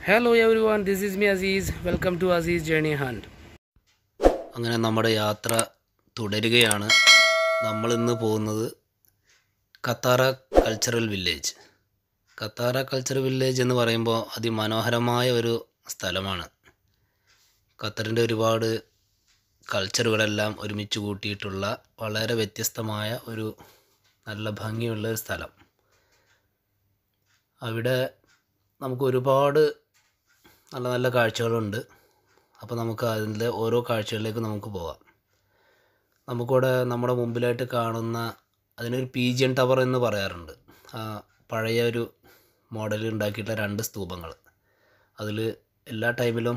Hello everyone, this is me Aziz. Welcome to Aziz Journey Hunt. അങ്ങനെ നമ്മുടെ യാത്ര തുടരുകയാണ് നമ്മളിന്ന് പോകുന്നത് Katara cultural village Katara cultural village എന്ന് പറയുമ്പോൾ അതിമനോഹരമായ ഒരു സ്ഥലമാണ് ഖത്തറിൻ്റെ ഒരുപാട് കൾച്ചറുകളെല്ലാം ഒരുമിച്ച് കൂട്ടിയിട്ടുള്ള വളരെ വ്യത്യസ്തമായ ഒരു നല്ല ഭംഗിയുള്ള ഒരു സ്ഥലം അവിടെ നമുക്ക് ഒരുപാട് നല്ല നല്ല കാഴ്ചകളുണ്ട് അപ്പോൾ നമുക്ക് അതിൻ്റെ ഓരോ കാഴ്ചകളിലേക്ക് നമുക്ക് പോകാം നമുക്കിവിടെ നമ്മുടെ മുമ്പിലായിട്ട് കാണുന്ന അതിനൊരു പീജിയൻ ടവർ എന്ന് പറയാറുണ്ട് ആ പഴയ ഒരു മോഡലിൽ ഉണ്ടാക്കിയിട്ടുള്ള രണ്ട് സ്തൂപങ്ങൾ അതിൽ എല്ലാ ടൈമിലും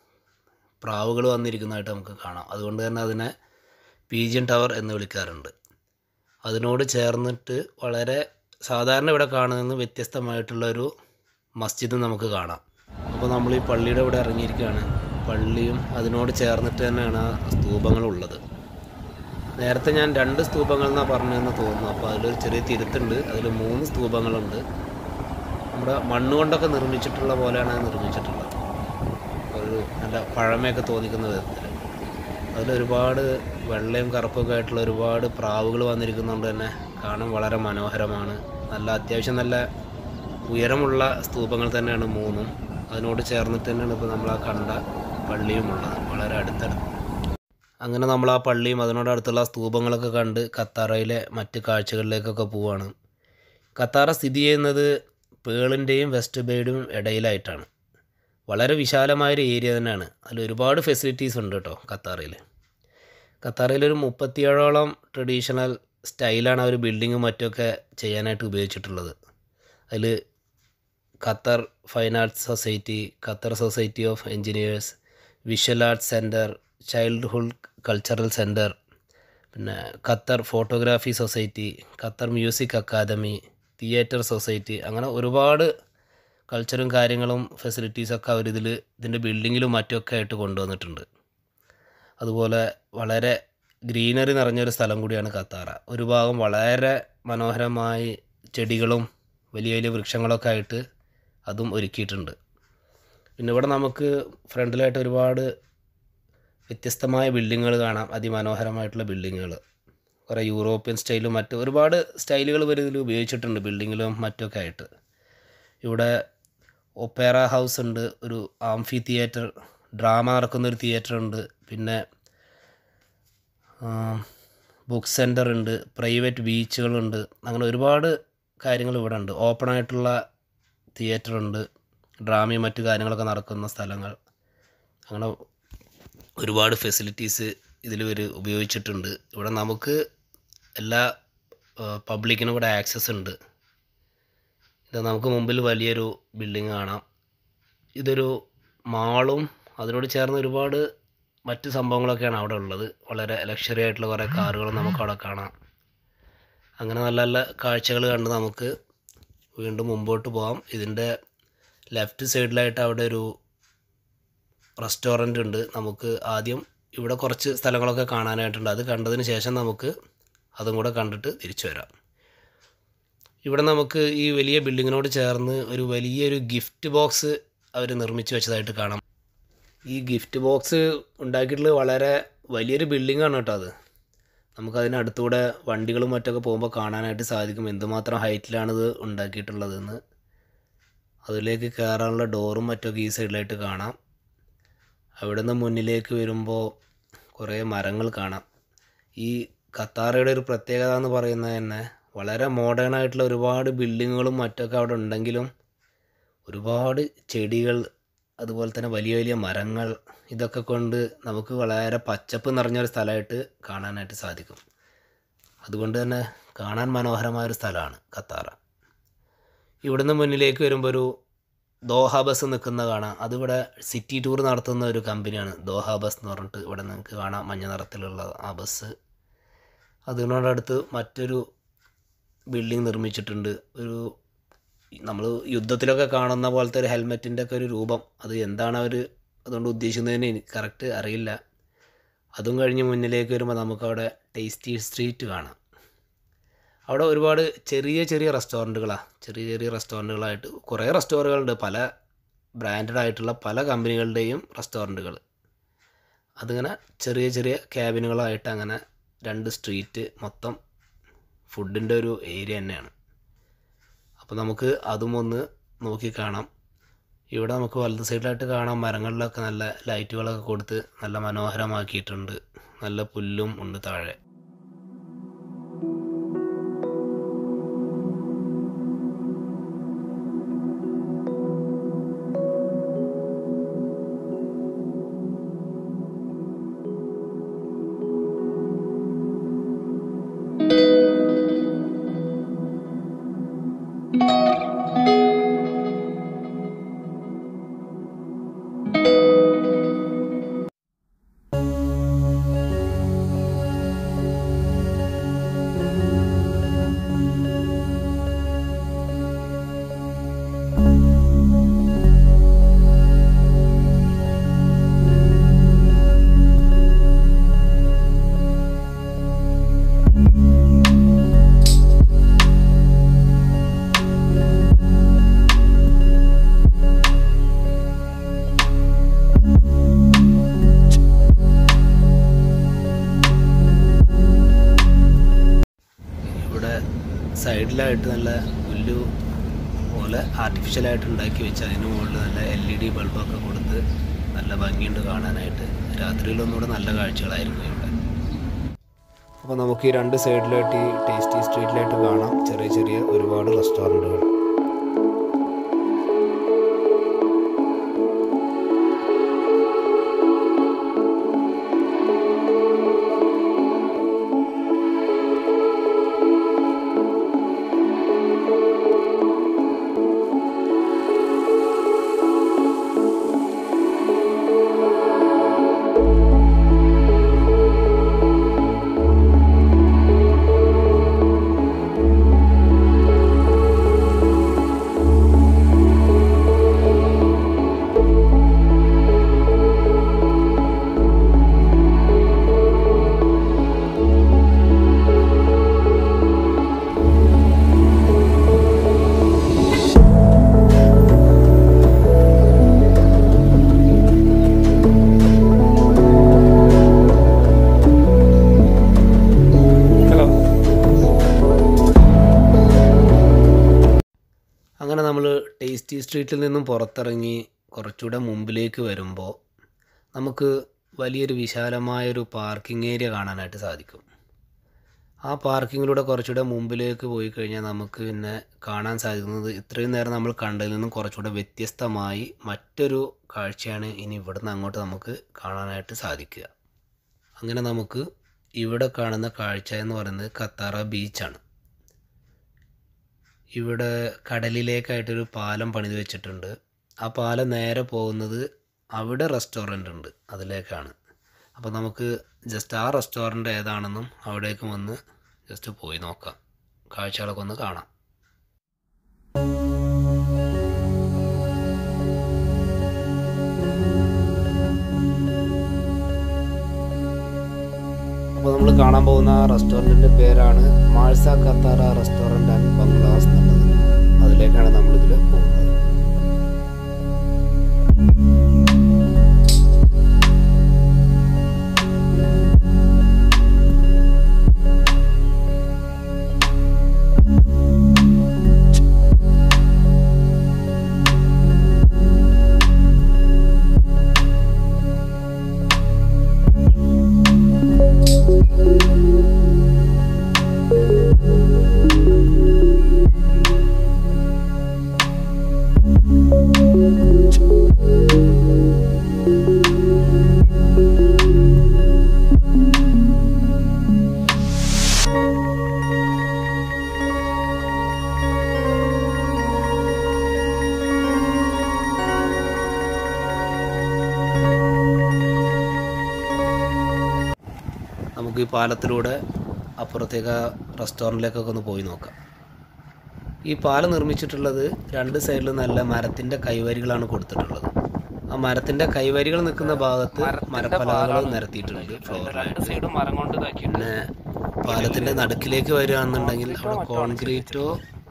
പ്രാവുകൾ വന്നിരിക്കുന്നതായിട്ട് നമുക്ക് കാണാം അതുകൊണ്ട് തന്നെ അതിനെ പീജിയൻ ടവർ എന്ന് വിളിക്കാറുണ്ട് അതിനോട് ചേർന്നിട്ട് വളരെ സാധാരണ ഇവിടെ കാണുന്ന വ്യത്യസ്തമായിട്ടുള്ള ഒരു മസ്ജിദ് നമുക്ക് കാണാം അപ്പോൾ നമ്മൾ ഈ പള്ളിയുടെ ഇവിടെ ഇറങ്ങിയിരിക്കുകയാണ് പള്ളിയും അതിനോട് ചേർന്നിട്ട് തന്നെയാണ് ആ സ്തൂപങ്ങളുള്ളത് നേരത്തെ ഞാൻ രണ്ട് സ്തൂപങ്ങൾ എന്നാണ് പറഞ്ഞതെന്ന് തോന്നുന്നു അപ്പോൾ അതിലൊരു ചെറിയ തിരുത്തുണ്ട് അതിൽ മൂന്ന് സ്തൂപങ്ങളുണ്ട് നമ്മുടെ മണ്ണ് കൊണ്ടൊക്കെ നിർമ്മിച്ചിട്ടുള്ള പോലെയാണ് അത് നിർമ്മിച്ചിട്ടുള്ളത് ഒരു നല്ല പഴമയൊക്കെ തോന്നിക്കുന്ന വിധത്തിൽ അതിലൊരുപാട് വെള്ളയും കറുപ്പൊക്കെ ആയിട്ടുള്ള ഒരുപാട് പ്രാവുകൾ വന്നിരിക്കുന്നതുകൊണ്ട് തന്നെ കാണാൻ വളരെ മനോഹരമാണ് നല്ല അത്യാവശ്യം നല്ല ഉയരമുള്ള സ്തൂപങ്ങൾ തന്നെയാണ് മൂന്നും അതിനോട് ചേർന്നിട്ട് തന്നെയാണ് ഇപ്പോൾ നമ്മൾ ആ കണ്ട പള്ളിയും ഉള്ളത് വളരെ അടുത്തടുത്ത് അങ്ങനെ നമ്മൾ ആ പള്ളിയും അതിനോട് അടുത്തുള്ള സ്തൂപങ്ങളൊക്കെ കണ്ട് കത്താറയിലെ മറ്റ് കാഴ്ചകളിലേക്കൊക്കെ പോവാണ് കത്താറ സ്ഥിതി ചെയ്യുന്നത് പേളിൻ്റെയും വെസ്റ്റ് ബേയുടെയും ഇടയിലായിട്ടാണ് വളരെ വിശാലമായൊരു ഏരിയ തന്നെയാണ് അതിൽ ഒരുപാട് ഫെസിലിറ്റീസ് ഉണ്ട് കേട്ടോ ഖത്താറിൽ ഖത്താറിലൊരു മുപ്പത്തിയേഴോളം ട്രഡീഷണൽ സ്റ്റൈലാണ് അവർ ബിൽഡിങ്ങും മറ്റുമൊക്കെ ചെയ്യാനായിട്ട് ഉപയോഗിച്ചിട്ടുള്ളത് അതിൽ Qatar fine arts society Qatar society of engineers visual arts centre childhood cultural centre പിന്നെ Qatar photography society Qatar music academy theatre society അങ്ങനെ ഒരുപാട് കൾച്ചറും കാര്യങ്ങളും ഫെസിലിറ്റീസൊക്കെ അവരിതിൽ ഇതിൻ്റെ ബിൽഡിങ്ങിലും മറ്റുമൊക്കെ ആയിട്ട് കൊണ്ടുവന്നിട്ടുണ്ട് അതുപോലെ വളരെ ഗ്രീനറി നിറഞ്ഞൊരു സ്ഥലം കൂടിയാണ് കത്താറ ഒരു ഭാഗം വളരെ മനോഹരമായി ചെടികളും വലിയ വലിയ വൃക്ഷങ്ങളൊക്കെ ആയിട്ട് അതും ഒരുക്കിയിട്ടുണ്ട് പിന്നെ ഇവിടെ നമുക്ക് ഫ്രണ്ടിലായിട്ട് ഒരുപാട് വ്യത്യസ്തമായ ബിൽഡിങ്ങുകൾ കാണാം അതിമനോഹരമായിട്ടുള്ള ബിൽഡിങ്ങുകൾ കുറേ യൂറോപ്യൻ സ്റ്റൈലും മറ്റ് ഒരുപാട് സ്റ്റൈലുകൾ ഇവർ ഇതിൽ ഉപയോഗിച്ചിട്ടുണ്ട് ബിൽഡിങ്ങിലും മറ്റൊക്കെ ആയിട്ട് ഇവിടെ ഒപ്പേറ ഹൗസ് ഉണ്ട് ഒരു ആംഫി തിയേറ്റർ ഡ്രാമ നടക്കുന്ന ഒരു തിയേറ്റർ ഉണ്ട് പിന്നെ ബുക്ക് സെൻറ്റർ ഉണ്ട് പ്രൈവറ്റ് ബീച്ചുകളുണ്ട് അങ്ങനെ ഒരുപാട് കാര്യങ്ങൾ ഇവിടെ ഉണ്ട് ഓപ്പൺ ആയിട്ടുള്ള തിയേറ്റർ ഉണ്ട് ഡ്രാമയും മറ്റു കാര്യങ്ങളൊക്കെ നടക്കുന്ന സ്ഥലങ്ങൾ അങ്ങനെ ഒരുപാട് ഫെസിലിറ്റീസ് ഇതിൽ ഇവർ ഉപയോഗിച്ചിട്ടുണ്ട് ഇവിടെ നമുക്ക് എല്ലാ പബ്ലിക്കിനും ഇവിടെ ആക്സസ് ഉണ്ട് ഇത് നമുക്ക് മുമ്പിൽ വലിയൊരു ബിൽഡിംഗ് കാണാം ഇതൊരു മാളും അതിനോട് ചേർന്ന് ഒരുപാട് മറ്റ് സംഭവങ്ങളൊക്കെയാണ് അവിടെ ഉള്ളത് വളരെ ലക്ഷറി ആയിട്ടുള്ള കുറേ കാറുകളും നമുക്ക് അവിടെ കാണാം അങ്ങനെ നല്ല നല്ല കാഴ്ചകൾ കണ്ട് നമുക്ക് വീണ്ടും മുമ്പോട്ട് പോകാം ഇതിൻ്റെ ലെഫ്റ്റ് സൈഡിലായിട്ട് അവിടെ ഒരു റെസ്റ്റോറൻ്റ് ഉണ്ട് നമുക്ക് ആദ്യം ഇവിടെ കുറച്ച് സ്ഥലങ്ങളൊക്കെ കാണാനായിട്ടുണ്ട് അത് കണ്ടതിന് ശേഷം നമുക്ക് അതും കൂടെ കണ്ടിട്ട് തിരിച്ചു വരാം ഇവിടെ നമുക്ക് ഈ വലിയ ബിൽഡിങ്ങിനോട് ചേർന്ന് ഒരു വലിയൊരു ഗിഫ്റ്റ് ബോക്സ് അവർ നിർമ്മിച്ച് വെച്ചതായിട്ട് കാണാം ഈ ഗിഫ്റ്റ് ബോക്സ് ഉണ്ടാക്കിയിട്ടുള്ളത് വളരെ വലിയൊരു ബിൽഡിങ്ങാണ് കേട്ടോ അത് നമുക്കതിനടുത്തൂടെ വണ്ടികളും മറ്റൊക്കെ പോകുമ്പോൾ കാണാനായിട്ട് സാധിക്കും എന്തുമാത്രം ഹൈറ്റിലാണ് ഇത് ഉണ്ടാക്കിയിട്ടുള്ളതെന്ന് അതിലേക്ക് കയറാനുള്ള ഡോറും മറ്റൊക്കെ ഈ സൈഡിലായിട്ട് കാണാം അവിടെ നിന്ന് മുന്നിലേക്ക് വരുമ്പോൾ കുറേ മരങ്ങൾ കാണാം ഈ ഖത്താറയുടെ ഒരു പ്രത്യേകത എന്ന് പറയുന്നത് തന്നെ വളരെ മോഡേൺ ആയിട്ടുള്ള ഒരുപാട് ബിൽഡിങ്ങുകളും മറ്റൊക്കെ അവിടെ ഉണ്ടെങ്കിലും ഒരുപാട് ചെടികൾ അതുപോലെ തന്നെ വലിയ വലിയ മരങ്ങൾ ഇതൊക്കെ കൊണ്ട് നമുക്ക് വളരെ പച്ചപ്പ് നിറഞ്ഞൊരു സ്ഥലമായിട്ട് കാണാനായിട്ട് സാധിക്കും അതുകൊണ്ട് തന്നെ കാണാൻ മനോഹരമായൊരു സ്ഥലമാണ് ഖത്താറ ഇവിടുന്ന് മുന്നിലേക്ക് വരുമ്പോൾ ഒരു ദോഹ ബസ് നിൽക്കുന്ന കാണാം അതിവിടെ സിറ്റി ടൂർ നടത്തുന്ന ഒരു കമ്പനിയാണ് ദോഹ ബസ് എന്ന് പറഞ്ഞിട്ട് ഇവിടെ നിങ്ങൾക്ക് കാണാം മഞ്ഞ നിറത്തിലുള്ള ആ ബസ് അതിനോടടുത്ത് മറ്റൊരു ബിൽഡിംഗ് നിർമ്മിച്ചിട്ടുണ്ട് ഒരു നമ്മൾ യുദ്ധത്തിലൊക്കെ കാണുന്ന പോലത്തെ ഒരു ഹെൽമെറ്റിൻ്റെ ഒക്കെ ഒരു രൂപം അത് എന്താണ് അവർ അതുകൊണ്ട് ഉദ്ദേശിക്കുന്നതിന് എനിക്ക് കറക്റ്റ് അറിയില്ല അതും കഴിഞ്ഞ് മുന്നിലേക്ക് വരുമ്പോൾ നമുക്കവിടെ ടേസ്റ്റി സ്ട്രീറ്റ് കാണാം അവിടെ ഒരുപാട് ചെറിയ ചെറിയ റെസ്റ്റോറൻറ്റുകളാണ് ചെറിയ ചെറിയ റെസ്റ്റോറൻറ്റുകളായിട്ട് കുറേ റെസ്റ്റോറൻറ്റുകളുണ്ട് പല ബ്രാൻഡഡ് ആയിട്ടുള്ള പല കമ്പനികളുടെയും റെസ്റ്റോറൻറ്റുകൾ അതിങ്ങനെ ചെറിയ ചെറിയ ക്യാബിനുകളായിട്ട് അങ്ങനെ രണ്ട് സ്ട്രീറ്റ് മൊത്തം ഫുഡിൻ്റെ ഒരു ഏരിയ തന്നെയാണ് അപ്പോൾ നമുക്ക് അതും ഒന്ന് നോക്കി കാണാം ഇവിടെ നമുക്ക് വലത് സൈഡിലായിട്ട് കാണാം മരങ്ങളിലൊക്കെ നല്ല ലൈറ്റുകളൊക്കെ കൊടുത്ത് നല്ല മനോഹരമാക്കിയിട്ടുണ്ട് നല്ല പുല്ലും ഉണ്ട് താഴെ ഇവിടെ സൈഡിലായിട്ട് നല്ല പുല്ല് പോലെ ആർട്ടിഫിഷ്യലായിട്ട് ഉണ്ടാക്കി വെച്ച് അതിന് മുകളിൽ നല്ല എൽ ഇ ഡി ബൾബൊക്കെ കൊടുത്ത് നല്ല ഭംഗിയുണ്ട് കാണാനായിട്ട് രാത്രിയിലൊന്നുകൂടെ നല്ല കാഴ്ചകളായിരിക്കും ഇവിടെ അപ്പോൾ നമുക്ക് ഈ രണ്ട് സൈഡിലായിട്ട് ഈ ടേസ്റ്റി സ്ട്രീറ്റിലായിട്ട് കാണാം ചെറിയ ചെറിയ ഒരുപാട് റെസ്റ്റോറൻറ്റുകൾ ഹലോ അങ്ങനെ നമ്മൾ ടേസ്റ്റി സ്ട്രീറ്റിൽ നിന്നും പുറത്തിറങ്ങി കുറച്ചുകൂടെ മുമ്പിലേക്ക് വരുമ്പോൾ നമുക്ക് വലിയൊരു വിശാലമായൊരു പാർക്കിംഗ് ഏരിയ കാണാനായിട്ട് സാധിക്കും ആ പാർക്കിങ്ങിലൂടെ കുറച്ചുകൂടെ മുമ്പിലേക്ക് പോയി കഴിഞ്ഞാൽ നമുക്ക് പിന്നെ കാണാൻ സാധിക്കുന്നത് ഇത്രയും നേരം നമ്മൾ കണ്ടതിൽ നിന്നും കുറച്ചുകൂടെ വ്യത്യസ്തമായി മറ്റൊരു കാഴ്ചയാണ് ഇനി ഇവിടുന്ന് അങ്ങോട്ട് നമുക്ക് കാണാനായിട്ട് സാധിക്കുക അങ്ങനെ നമുക്ക് ഇവിടെ കാണുന്ന കാഴ്ച എന്ന് പറയുന്നത് കത്താറ ബീച്ചാണ് ഇവിടെ കടലിലേക്കായിട്ടൊരു പാലം പണിത് വെച്ചിട്ടുണ്ട് ആ പാലം നേരെ പോകുന്നത് അവിടെ റെസ്റ്റോറൻ്റ് ഉണ്ട് അതിലേക്കാണ് അപ്പോൾ നമുക്ക് ജസ്റ്റ് ആ റെസ്റ്റോറൻ്റ് ഏതാണെന്നും അവിടേക്ക് വന്ന് ജസ്റ്റ് പോയി നോക്കാം കാഴ്ചകളൊക്കെ ഒന്ന് കാണാം അപ്പോൾ നമ്മൾ കാണാൻ പോകുന്ന റെസ്റ്റോറൻറ്റിൻ്റെ പേരാണ് മാൾസ കത്താറ റെസ്റ്റോറൻറ്റ് ആൻഡ് ബംഗ്ലാസ് എന്നുള്ളത് അതിലേക്കാണ് നമ്മളിതിൽ പോകുന്നത് നമുക്ക് ഈ പാലത്തിലൂടെ അപ്പുറത്തേക്ക് ആ റെസ്റ്റോറൻറ്റിലേക്കൊക്കെ ഒന്ന് പോയി നോക്കാം ഈ പാലം നിർമ്മിച്ചിട്ടുള്ളത് രണ്ട് സൈഡിലും നല്ല മരത്തിൻ്റെ കൈവരികളാണ് കൊടുത്തിട്ടുള്ളത് ആ മരത്തിൻ്റെ കൈവരികൾ നിൽക്കുന്ന ഭാഗത്ത് മരപ്പലകകൾ നിരത്തിയിട്ടുണ്ട് ഫ്ലോറിലായിട്ട് സൈഡും മരം കൊണ്ട് ഇതാക്കിയിട്ടുണ്ട് പിന്നെ പാലത്തിൻ്റെ നടുക്കിലേക്ക് വരികയാണെന്നുണ്ടെങ്കിൽ അവിടെ കോൺക്രീറ്റോ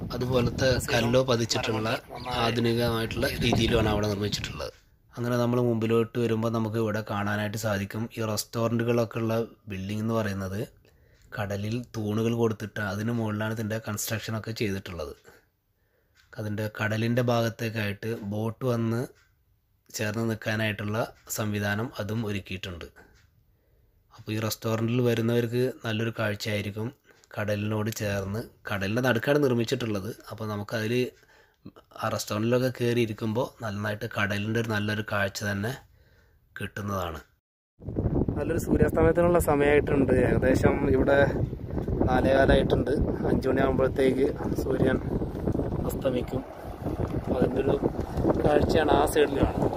അതുപോലത്തെ കല്ലോ പതിച്ചിട്ടുള്ള ആധുനികമായിട്ടുള്ള രീതിയിലുമാണ് അവിടെ നിർമ്മിച്ചിട്ടുള്ളത് അങ്ങനെ നമ്മൾ മുമ്പിലോട്ട് വരുമ്പോൾ നമുക്ക് ഇവിടെ കാണാനായിട്ട് സാധിക്കും ഈ റെസ്റ്റോറൻറ്റുകളൊക്കെ ഉള്ള ബിൽഡിംഗ് എന്ന് പറയുന്നത് കടലിൽ തൂണുകൾ കൊടുത്തിട്ട് അതിന് മുകളിലാണ് ഇതിൻ്റെ കൺസ്ട്രക്ഷനൊക്കെ ചെയ്തിട്ടുള്ളത് അതിൻ്റെ കടലിൻ്റെ ഭാഗത്തേക്കായിട്ട് ബോട്ട് വന്ന് ചേർന്ന് നിൽക്കാനായിട്ടുള്ള സംവിധാനം അതും ഒരുക്കിയിട്ടുണ്ട് അപ്പോൾ ഈ റെസ്റ്റോറൻറ്റിൽ വരുന്നവർക്ക് നല്ലൊരു കാഴ്ചയായിരിക്കും കടലിനോട് ചേർന്ന് കടലിൻ്റെ നടുക്കാണ് നിർമ്മിച്ചിട്ടുള്ളത് അപ്പോൾ നമുക്കതിൽ ആ റെസ്റ്റോറൻറ്റിലൊക്കെ കയറി ഇരിക്കുമ്പോൾ നന്നായിട്ട് കടലിൻ്റെ ഒരു നല്ലൊരു കാഴ്ച തന്നെ കിട്ടുന്നതാണ് നല്ലൊരു സൂര്യാസ്തമയത്തിനുള്ള സമയമായിട്ടുണ്ട് ഏകദേശം ഇവിടെ നാലേകാലായിട്ടുണ്ട് അഞ്ചു മണിയാകുമ്പോഴത്തേക്ക് സൂര്യൻ അസ്തമിക്കും അതിൻ്റെ ഒരു കാഴ്ചയാണ് ആ സൈഡിൽ കാണുന്നത്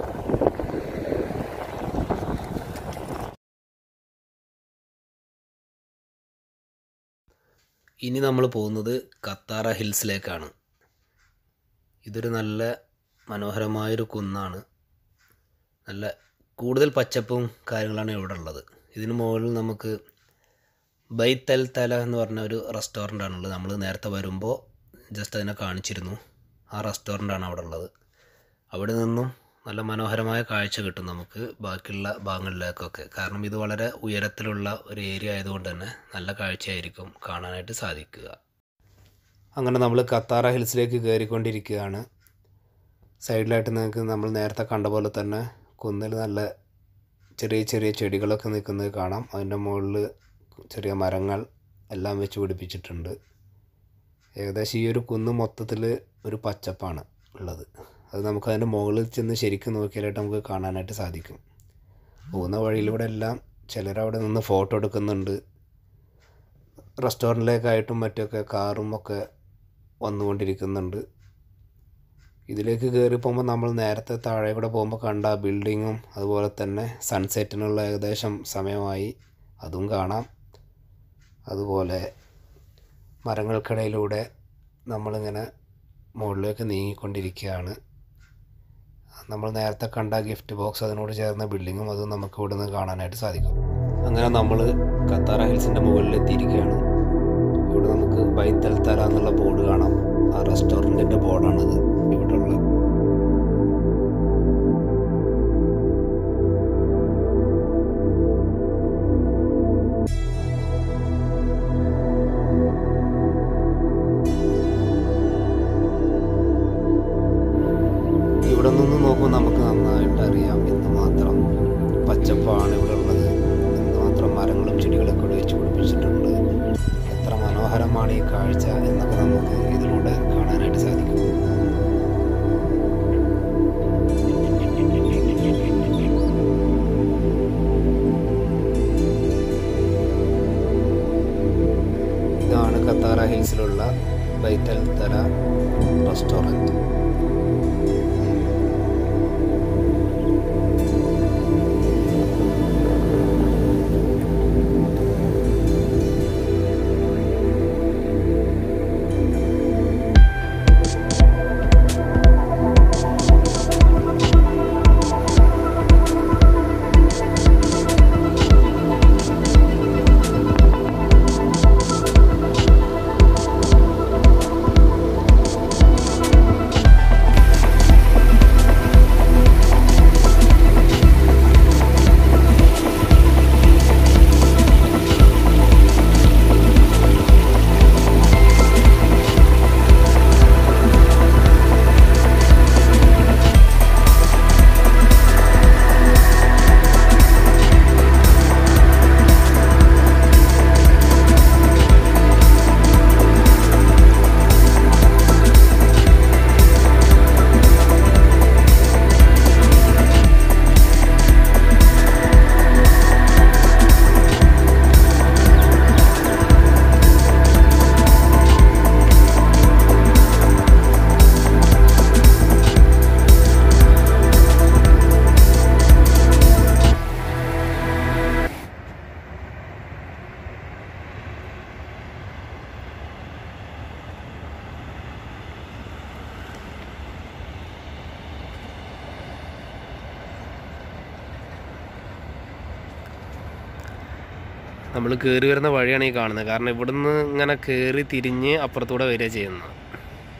ഇനി നമ്മൾ പോകുന്നത് കത്താറ ഹിൽസിലേക്കാണ് ഇതൊരു നല്ല മനോഹരമായൊരു കുന്നാണ് നല്ല കൂടുതൽ പച്ചപ്പും കാര്യങ്ങളാണ് ഇവിടെ ഉള്ളത് ഇതിന് മുകളിൽ നമുക്ക് ബൈത്തൽ തല എന്ന് പറഞ്ഞ ഒരു റെസ്റ്റോറൻ്റ് ആണുള്ളത് നമ്മൾ നേരത്തെ വരുമ്പോൾ ജസ്റ്റ് അതിനെ കാണിച്ചിരുന്നു ആ റെസ്റ്റോറൻ്റാണ് അവിടെ ഉള്ളത് അവിടെ നിന്നും നല്ല മനോഹരമായ കാഴ്ച കിട്ടും നമുക്ക് ബാക്കിയുള്ള ഭാഗങ്ങളിലേക്കൊക്കെ കാരണം ഇത് വളരെ ഉയരത്തിലുള്ള ഒരു ഏരിയ ആയതുകൊണ്ട് തന്നെ നല്ല കാഴ്ചയായിരിക്കും കാണാനായിട്ട് സാധിക്കുക അങ്ങനെ നമ്മൾ കത്താറ ഹിൽസിലേക്ക് കയറിക്കൊണ്ടിരിക്കുകയാണ് സൈഡിലായിട്ട് നിങ്ങൾക്ക് നമ്മൾ നേരത്തെ കണ്ട പോലെ തന്നെ കുന്നിൽ നല്ല ചെറിയ ചെറിയ ചെടികളൊക്കെ നിൽക്കുന്നത് കാണാം അതിൻ്റെ മുകളിൽ ചെറിയ മരങ്ങൾ എല്ലാം വെച്ച് പിടിപ്പിച്ചിട്ടുണ്ട് ഏകദേശം ഈ ഒരു കുന്ന് മൊത്തത്തിൽ ഒരു പച്ചപ്പാണ് ഉള്ളത് അത് നമുക്ക് അതിൻ്റെ മുകളിൽ ചെന്ന് ശരിക്കും നോക്കിയാലായിട്ട് നമുക്ക് കാണാനായിട്ട് സാധിക്കും പോകുന്ന വഴിയിലൂടെ എല്ലാം ചിലരവിടെ നിന്ന് ഫോട്ടോ എടുക്കുന്നുണ്ട് റെസ്റ്റോറൻറ്റിലേക്കായിട്ടും മറ്റൊക്കെ കാറും ഒക്കെ വന്നുകൊണ്ടിരിക്കുന്നുണ്ട് ഇതിലേക്ക് കയറി പോകുമ്പോൾ നമ്മൾ നേരത്തെ താഴെ കൂടെ പോകുമ്പോൾ കണ്ട ആ ബിൽഡിങ്ങും അതുപോലെ തന്നെ സൺസെറ്റിനുള്ള ഏകദേശം സമയമായി അതും കാണാം അതുപോലെ മരങ്ങൾക്കിടയിലൂടെ നമ്മളിങ്ങനെ മുകളിലേക്ക് നീങ്ങിക്കൊണ്ടിരിക്കുകയാണ് നമ്മൾ നേരത്തെ കണ്ട ഗിഫ്റ്റ് ബോക്സ് അതിനോട് ചേർന്ന ബിൽഡിങ്ങും അതും നമുക്ക് ഇവിടെ നിന്ന് കാണാനായിട്ട് സാധിക്കും അങ്ങനെ നമ്മൾ കത്താറ ഹിൽസിൻ്റെ മുകളിൽ എത്തിയിരിക്കുകയാണ് ഇവിടെ നമുക്ക് ബൈത്തൽ തല എന്നുള്ള ബോർഡ് കാണാം ആ റെസ്റ്റോറൻറ്റിൻ്റെ ബോർഡാണിത് ഇവിടെ ഉള്ള ഇവിടെ നിന്ന് നോക്കുമ്പോൾ നമുക്ക് നന്നായിട്ട് അറിയാം എന്തുമാത്രം പച്ചപ്പാണ് ഇവിടെ ഉള്ളത് എന്തുമാത്രം മരങ്ങളും ചെടികളൊക്കെ ഇവിടെ വെച്ച് പിടിപ്പിച്ചിട്ടുണ്ട് എത്ര മനോഹരമാണ് ഈ കാഴ്ച എന്നൊക്കെ നമുക്ക് ഇതിലൂടെ കാണാനായിട്ട് സാധിക്കും ഇതാണ് കത്താറ ഹിൽസിലുള്ള ബൈത്തൽ തല റെസ്റ്റോറൻറ്റ് നമ്മൾ കയറി വരുന്ന വഴിയാണ് ഈ കാണുന്നത് കാരണം ഇവിടുന്ന് ഇങ്ങനെ കയറി തിരിഞ്ഞ് അപ്പുറത്തൂടെ വരിക ചെയ്യുന്നത്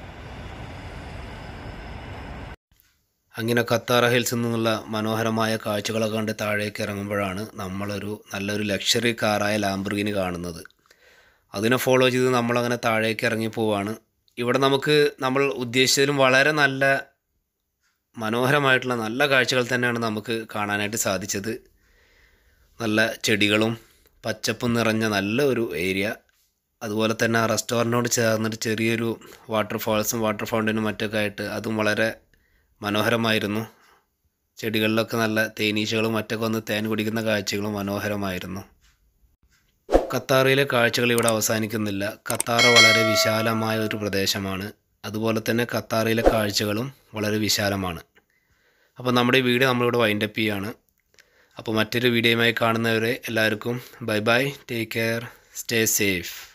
അങ്ങനെ ഖത്താറ ഹിൽസിൽ നിന്നുള്ള മനോഹരമായ കാഴ്ചകളൊക്കെ കണ്ട് താഴേക്ക് ഇറങ്ങുമ്പോഴാണ് നമ്മളൊരു നല്ലൊരു ലക്ഷറി കാറായ ലാംബർഗിനി കാണുന്നത് അതിനെ ഫോളോ ചെയ്ത് നമ്മളങ്ങനെ താഴേക്ക് ഇറങ്ങി പോവാണ് ഇവിടെ നമുക്ക് നമ്മൾ ഉദ്ദേശിച്ചതിലും വളരെ നല്ല മനോഹരമായിട്ടുള്ള നല്ല കാഴ്ചകൾ തന്നെയാണ് നമുക്ക് കാണാനായിട്ട് സാധിച്ചത് നല്ല ചെടികളും പച്ചപ്പും നിറഞ്ഞ നല്ല ഒരു ഏരിയ അതുപോലെ തന്നെ ആ റെസ്റ്റോറൻറ്റിനോട് ചേർന്നിട്ട് ചെറിയൊരു വാട്ടർ ഫാൾസും വാട്ടർ ഫൗണ്ടനും മറ്റൊക്കെ ആയിട്ട് അതും വളരെ മനോഹരമായിരുന്നു ചെടികളിലൊക്കെ നല്ല തേനീച്ചകളും മറ്റൊക്കെ വന്ന് തേൻ കുടിക്കുന്ന കാഴ്ചകളും മനോഹരമായിരുന്നു ഖത്താറിലെ കാഴ്ചകൾ ഇവിടെ അവസാനിക്കുന്നില്ല ഖത്താർ വളരെ വിശാലമായ ഒരു പ്രദേശമാണ് അതുപോലെ തന്നെ ഖത്താറിലെ കാഴ്ചകളും വളരെ വിശാലമാണ് അപ്പോൾ നമ്മുടെ ഈ വീഡിയോ നമ്മളിവിടെ വൈൻഡപ്പ് ചെയ്യുകയാണ് അപ്പോൾ മറ്റൊരു വീഡിയോയുമായി കാണുന്നവരെ എല്ലാവർക്കും bye bye take care stay safe